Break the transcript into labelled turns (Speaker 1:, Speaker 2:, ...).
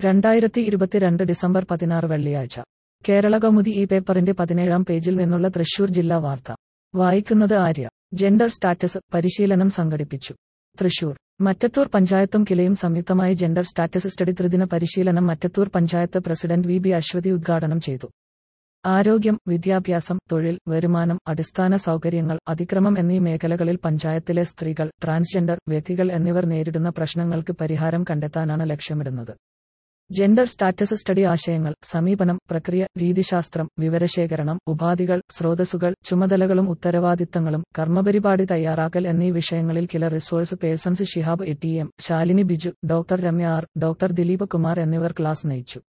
Speaker 1: രണ്ടായിരത്തി ഇരുപത്തിരണ്ട് ഡിസംബർ പതിനാറ് വെള്ളിയാഴ്ച കേരള കൗമുദി ഈ പേപ്പറിന്റെ പതിനേഴാം പേജിൽ നിന്നുള്ള തൃശൂർ ജില്ലാ വാർത്ത വായിക്കുന്നത് ആര്യ ജെൻഡർ സ്റ്റാറ്റസ് പരിശീലനം സംഘടിപ്പിച്ചു തൃശൂർ മറ്റത്തൂർ പഞ്ചായത്തും കിലയും സംയുക്തമായി ജെൻഡർ സ്റ്റാറ്റസ് സ്റ്റഡി ത്രിദിന പരിശീലനം Mattathur panchayat president V B Aswathy ഉദ്ഘാടനം ചെയ്തു ആരോഗ്യം വിദ്യാഭ്യാസം തൊഴിൽ വരുമാനം അടിസ്ഥാന സൗകര്യങ്ങൾ അതിക്രമം എന്നീ മേഖലകളിൽ പഞ്ചായത്തിലെ സ്ത്രീകൾ ട്രാൻസ്ജെൻഡർ വ്യക്തികൾ എന്നിവർ നേരിടുന്ന പ്രശ്നങ്ങൾക്ക് പരിഹാരം കണ്ടെത്താനാണ് ലക്ഷ്യമിടുന്നത് ജെൻഡർ സ്റ്റാറ്റസ് സ്റ്റഡി ആശയങ്ങൾ സമീപനം പ്രക്രിയ രീതിശാസ്ത്രം വിവരശേഖരണം ഉപാധികൾ സ്രോതസ്സുകൾ ചുമതലകളും ഉത്തരവാദിത്തങ്ങളും കർമ്മപരിപാടി തയ്യാറാക്കൽ എന്നീ വിഷയങ്ങളിൽ KILA resource persons Shihab A T M Shalini Biju doctor Ramya R doctor Dileep Kumar എന്നിവർ ക്ലാസ് നയിച്ചു